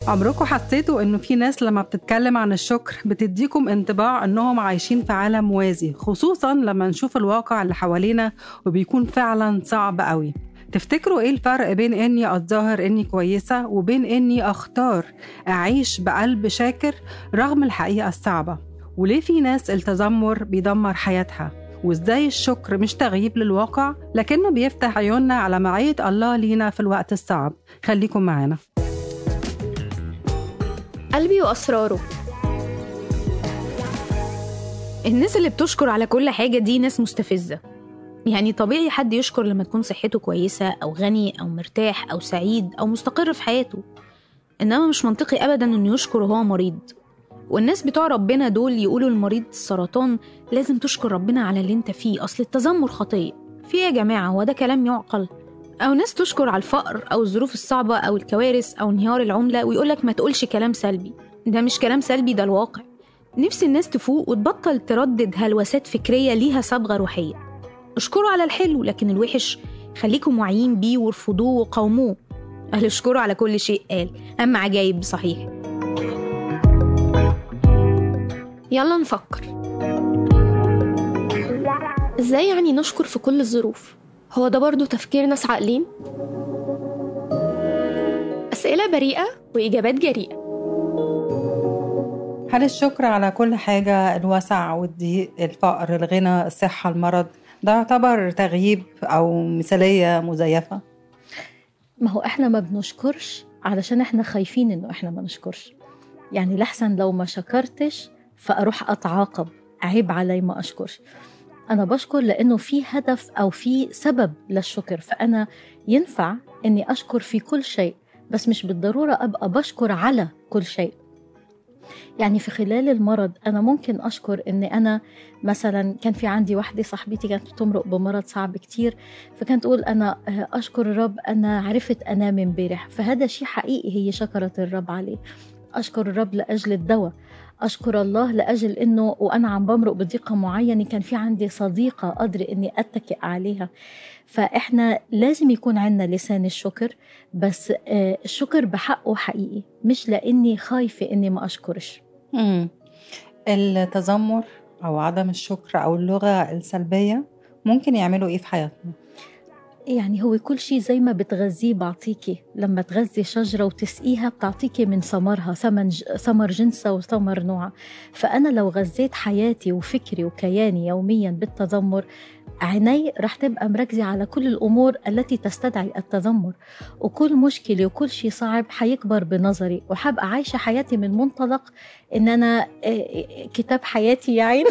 عمركم حسيتوا انه في ناس لما بتتكلم عن الشكر بتديكم انطباع انهم عايشين في عالم موازي خصوصا لما نشوف الواقع اللي حوالينا وبيكون فعلا صعب قوي تفتكروا ايه الفرق بين اني اتظاهر اني كويسه وبين اني اختار اعيش بقلب شاكر رغم الحقيقه الصعبه وليه في ناس التذمر بيدمر حياتها وازاي الشكر مش تغييب للواقع لكنه بيفتح عيوننا على معية الله لينا في الوقت الصعب خليكم معانا قلبي وأسراره الناس اللي بتشكر على كل حاجة دي ناس مستفزة يعني طبيعي حد يشكر لما تكون صحته كويسة أو غني أو مرتاح أو سعيد أو مستقر في حياته إنما مش منطقي أبدا إنه يشكر وهو مريض والناس بتوع ربنا دول يقولوا لمريض السرطان لازم تشكر ربنا على اللي انت فيه أصل التذمر خطية في ايه يا جماعة هو ده كلام يعقل أو ناس تشكر على الفقر أو الظروف الصعبة أو الكوارث أو انهيار العملة ويقولك ما تقولش كلام سلبي ده مش كلام سلبي ده الواقع نفس الناس تفوق وتبطل تردد هلوسات فكرية ليها صبغة روحية اشكروا على الحلو لكن الوحش خليكم واعيين بيه وارفضوه وقاوموه قال اشكروا على كل شيء قال أما عجايب صحيح يلا نفكر ازاي يعني نشكر في كل الظروف هو ده برضو تفكير ناس عاقلين أسئلة بريئة وإجابات جريئة هل الشكر على كل حاجة الوسع والضيق الفقر الغنى الصحة المرض ده يعتبر تغييب أو مثالية مزيفة ما هو احنا ما بنشكرش علشان احنا خايفين انه احنا ما نشكرش يعني لحسن لو ما شكرتش فاروح اتعاقب عيب علي ما اشكرش انا بشكر لانه في هدف او في سبب للشكر فانا ينفع اني اشكر في كل شيء بس مش بالضروره ابقى بشكر على كل شيء يعني في خلال المرض انا ممكن اشكر ان انا مثلا كان في عندي واحده صاحبتي كانت بتمرق بمرض صعب كتير فكانت تقول انا اشكر الرب انا عرفت انام امبارح فهذا شيء حقيقي هي شكرت الرب عليه اشكر الرب لاجل الدواء أشكر الله لأجل إنه وأنا عم بمرق بضيقة معينة كان في عندي صديقة قادرة إني أتكئ عليها فإحنا لازم يكون عندنا لسان الشكر بس الشكر بحقه حقيقي مش لأني خايفة إني ما أشكرش مم. التذمر أو عدم الشكر أو اللغة السلبية ممكن يعملوا إيه في حياتنا؟ يعني هو كل شيء زي ما بتغذيه بعطيكي لما تغذي شجرة وتسقيها بتعطيكي من ثمرها ثمر جنسها وثمر نوعها فأنا لو غذيت حياتي وفكري وكياني يوميا بالتذمر عيني رح تبقى مركزة على كل الأمور التي تستدعي التذمر وكل مشكلة وكل شيء صعب حيكبر بنظري وحبقى عايشة حياتي من منطلق إن أنا كتاب حياتي يا عيني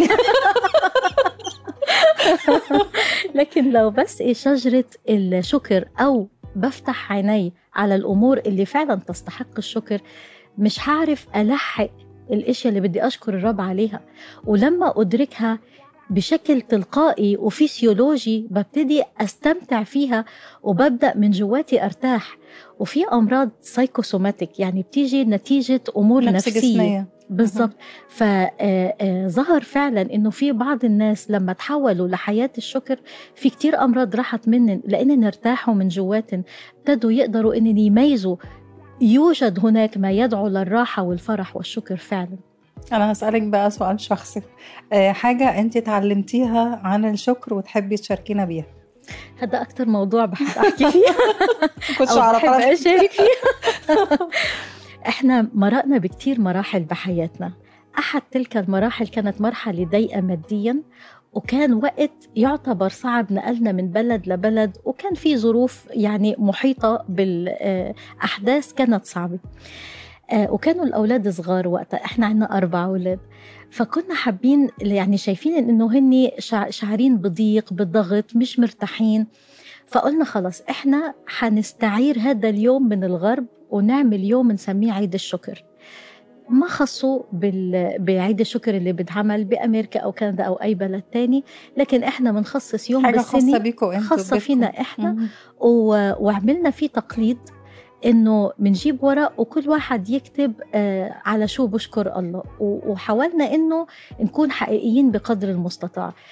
لكن لو بس شجرة الشكر أو بفتح عيني على الأمور اللي فعلا تستحق الشكر مش هعرف ألحق الأشياء اللي بدي أشكر الرب عليها ولما أدركها بشكل تلقائي وفسيولوجي ببتدي استمتع فيها وببدا من جواتي ارتاح وفي امراض سايكوسوماتيك يعني بتيجي نتيجه امور نفس نفسيه جسمية. بالضبط فظهر فعلا انه في بعض الناس لما تحولوا لحياه الشكر في كتير امراض راحت منن لان ارتاحوا من جواتن ابتدوا يقدروا ان يميزوا يوجد هناك ما يدعو للراحه والفرح والشكر فعلا أنا هسألك بقى سؤال شخصي آه، حاجة أنت اتعلمتيها عن الشكر وتحبي تشاركينا بيها هذا اكثر موضوع بحب احكي فيه كنتش أو أعرف بحب أعرف. اشارك فيه احنا مرقنا بكتير مراحل بحياتنا احد تلك المراحل كانت مرحله ضيقه ماديا وكان وقت يعتبر صعب نقلنا من بلد لبلد وكان في ظروف يعني محيطه بالاحداث كانت صعبه آه، وكانوا الاولاد صغار وقتها احنا عندنا اربع اولاد فكنا حابين يعني شايفين انه هن شع- شعرين بضيق بالضغط مش مرتاحين فقلنا خلاص احنا حنستعير هذا اليوم من الغرب ونعمل يوم نسميه عيد الشكر ما خصوا بال... بعيد الشكر اللي بيتعمل بامريكا او كندا او اي بلد تاني لكن احنا بنخصص يوم حاجة خاصة بالسنه بيكوا انتوا خاصه بيتكم. فينا احنا مم. و... وعملنا فيه تقليد انه بنجيب ورق وكل واحد يكتب آه على شو بشكر الله و- وحاولنا انه نكون حقيقيين بقدر المستطاع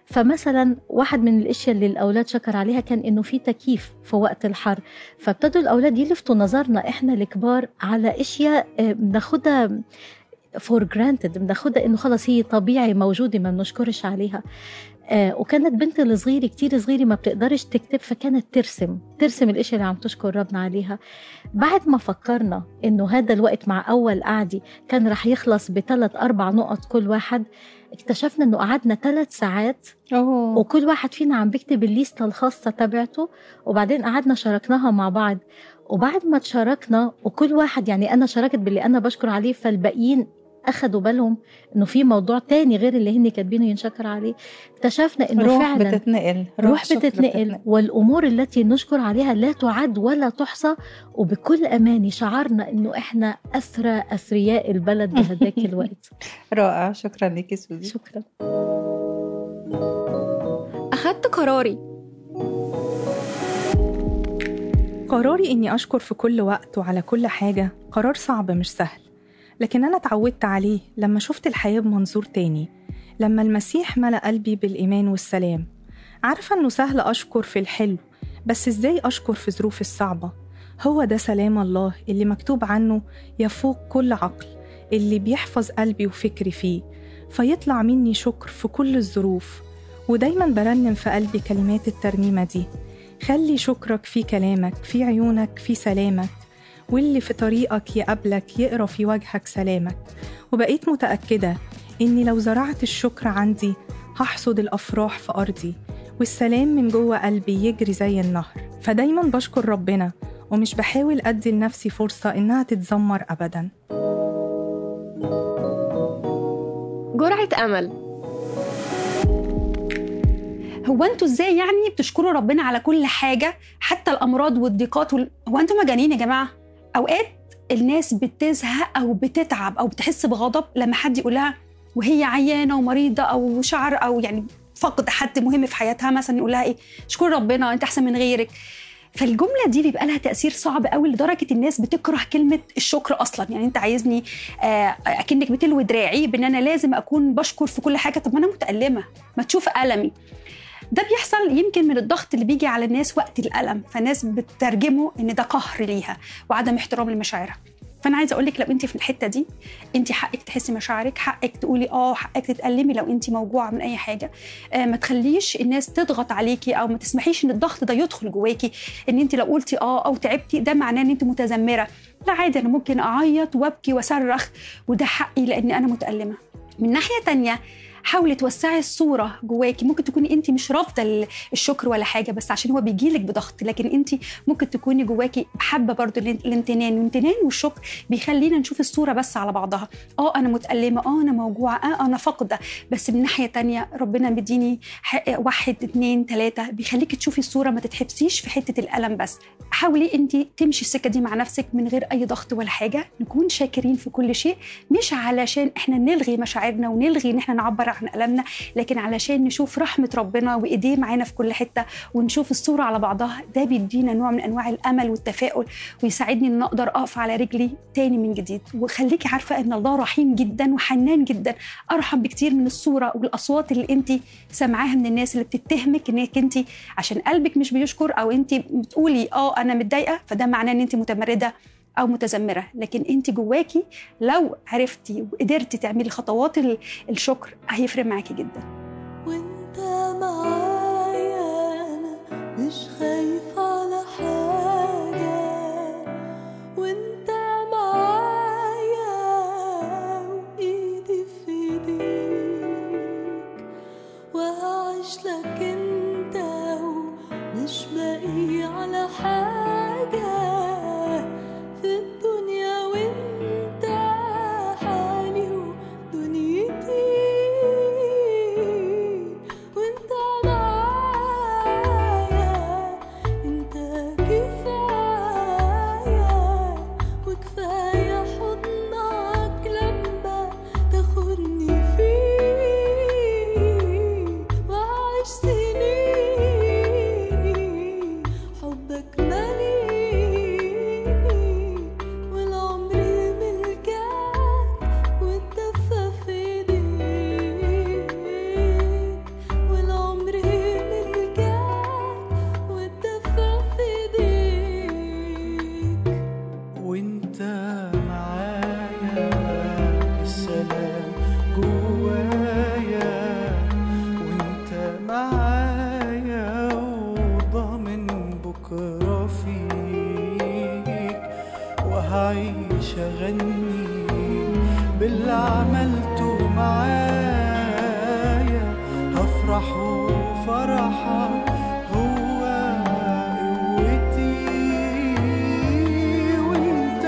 فمثلا واحد من الاشياء اللي الاولاد شكر عليها كان انه في تكييف في وقت الحر فابتدوا الاولاد يلفتوا نظرنا احنا الكبار على اشياء آه، بناخدها فور جرانتد بناخدها انه خلص هي طبيعي موجوده ما بنشكرش عليها آه وكانت بنتي الصغيرة كتير صغيرة ما بتقدرش تكتب فكانت ترسم ترسم الاشياء اللي عم تشكر ربنا عليها بعد ما فكرنا انه هذا الوقت مع اول قعدة كان رح يخلص بثلاث اربع نقط كل واحد اكتشفنا انه قعدنا ثلاث ساعات أوه. وكل واحد فينا عم بيكتب الليسته الخاصه تبعته وبعدين قعدنا شاركناها مع بعض وبعد ما تشاركنا وكل واحد يعني انا شاركت باللي انا بشكر عليه فالباقيين اخذوا بالهم انه في موضوع تاني غير اللي هن كاتبينه ينشكر عليه اكتشفنا انه روح فعلا بتتنقل روح شكر بتتنقل والامور التي نشكر عليها لا تعد ولا تحصى وبكل امانه شعرنا انه احنا اثرى اثرياء البلد بهداك الوقت رائع شكرا لك سوزي شكرا أخدت قراري قراري إني أشكر في كل وقت وعلى كل حاجة قرار صعب مش سهل لكن أنا اتعودت عليه لما شفت الحياة بمنظور تاني لما المسيح ملأ قلبي بالإيمان والسلام عارفة إنه سهل أشكر في الحلو بس إزاي أشكر في ظروف الصعبة هو ده سلام الله اللي مكتوب عنه يفوق كل عقل اللي بيحفظ قلبي وفكري فيه فيطلع مني شكر في كل الظروف ودايما برنم في قلبي كلمات الترنيمة دي خلي شكرك في كلامك في عيونك في سلامك واللي في طريقك يقابلك يقرا في وجهك سلامك وبقيت متأكدة إني لو زرعت الشكر عندي هحصد الأفراح في أرضي والسلام من جوه قلبي يجري زي النهر فدايما بشكر ربنا ومش بحاول أدي لنفسي فرصة إنها تتذمر أبدا جرعة أمل هو انتوا ازاي يعني بتشكروا ربنا على كل حاجه حتى الامراض والضيقات وال... هو انتوا مجانين يا جماعه اوقات الناس بتزهق او بتتعب او بتحس بغضب لما حد يقول لها وهي عيانه ومريضه او شعر او يعني فقد حد مهم في حياتها مثلا يقول لها ايه اشكر ربنا انت احسن من غيرك فالجمله دي بيبقى لها تاثير صعب قوي لدرجه الناس بتكره كلمه الشكر اصلا يعني انت عايزني آه، اكنك بتلوي دراعي بان انا لازم اكون بشكر في كل حاجه طب ما انا متالمه ما تشوف المي ده بيحصل يمكن من الضغط اللي بيجي على الناس وقت الالم فالناس بتترجمه ان ده قهر ليها وعدم احترام لمشاعرها فانا عايزه اقول لك لو انت في الحته دي انت حقك تحسي مشاعرك حقك تقولي اه حقك تتالمي لو انت موجوعه من اي حاجه آه ما تخليش الناس تضغط عليكي او ما تسمحيش ان الضغط ده يدخل جواكي ان انت لو قلتي اه او تعبتي ده معناه ان انت متذمره لا عادي انا ممكن اعيط وابكي واصرخ وده حقي لان انا متالمه من ناحيه تانية حاولي توسعي الصوره جواكي ممكن تكوني انت مش رافضه ال- الشكر ولا حاجه بس عشان هو بيجيلك بضغط لكن انت ممكن تكوني جواكي حابه برضو الام- الامتنان والامتنان والشكر بيخلينا نشوف الصوره بس على بعضها اه انا متالمه اه انا موجوعه اه انا فاقده بس من ناحيه تانية ربنا مديني حق واحد اتنين تلاته بيخليكي تشوفي الصوره ما تتحبسيش في حته الالم بس حاولي انت تمشي السكه دي مع نفسك من غير اي ضغط ولا حاجه نكون شاكرين في كل شيء مش علشان احنا نلغي مشاعرنا ونلغي ان احنا نعبر عن المنا لكن علشان نشوف رحمه ربنا وايديه معانا في كل حته ونشوف الصوره على بعضها ده بيدينا نوع من انواع الامل والتفاؤل ويساعدني ان اقدر اقف على رجلي تاني من جديد وخليكي عارفه ان الله رحيم جدا وحنان جدا ارحم بكتير من الصوره والاصوات اللي انت سامعاها من الناس اللي بتتهمك انك انت عشان قلبك مش بيشكر او انت بتقولي اه انا متضايقه فده معناه ان انت متمرده او متذمره لكن انت جواكي لو عرفتي وقدرتي تعملي خطوات ال- الشكر هيفرق معاكي جدا وانت معايا انا مش خايف على حاجة وانت معايا وايدي في ايديك وهعيش لك انت ومش باقي على حاجة في الدنيا وانت حالي ودنيتي وانت معايا وشغلني باللي عملته معايا هفرح وفرحك هو قوتي وانت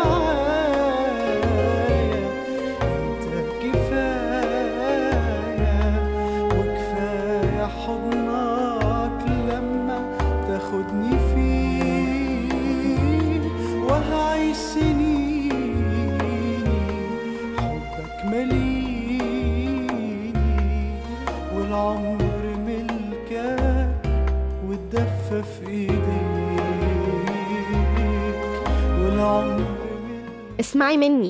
معايا انت كفاية وكفاية حضنك لما تاخدني فيه وهعيش سنيني حبك مليني والعمر ملكك والدفة في ايديك والعمر ملكك اسمعي مني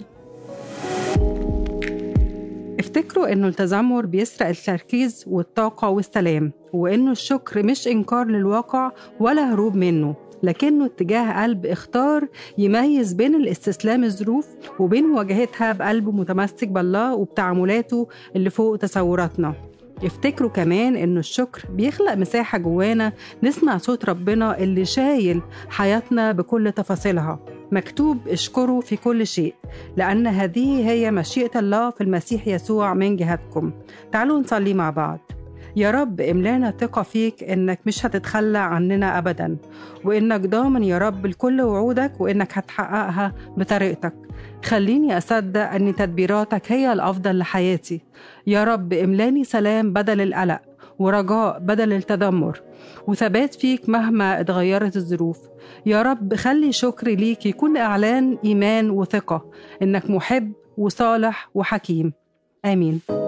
افتكروا انه التذمر بيسرق التركيز والطاقة والسلام وانه الشكر مش انكار للواقع ولا هروب منه لكنه اتجاه قلب اختار يميز بين الاستسلام الظروف وبين مواجهتها بقلب متمسك بالله وبتعاملاته اللي فوق تصوراتنا افتكروا كمان انه الشكر بيخلق مساحة جوانا نسمع صوت ربنا اللي شايل حياتنا بكل تفاصيلها مكتوب اشكروا في كل شيء لأن هذه هي مشيئة الله في المسيح يسوع من جهتكم تعالوا نصلي مع بعض يا رب املانا ثقة فيك إنك مش هتتخلى عننا أبدا وإنك ضامن يا رب لكل وعودك وإنك هتحققها بطريقتك خليني أصدق أن تدبيراتك هي الأفضل لحياتي يا رب املاني سلام بدل القلق ورجاء بدل التذمر وثبات فيك مهما اتغيرت الظروف يا رب خلي شكري ليك يكون إعلان إيمان وثقة إنك محب وصالح وحكيم آمين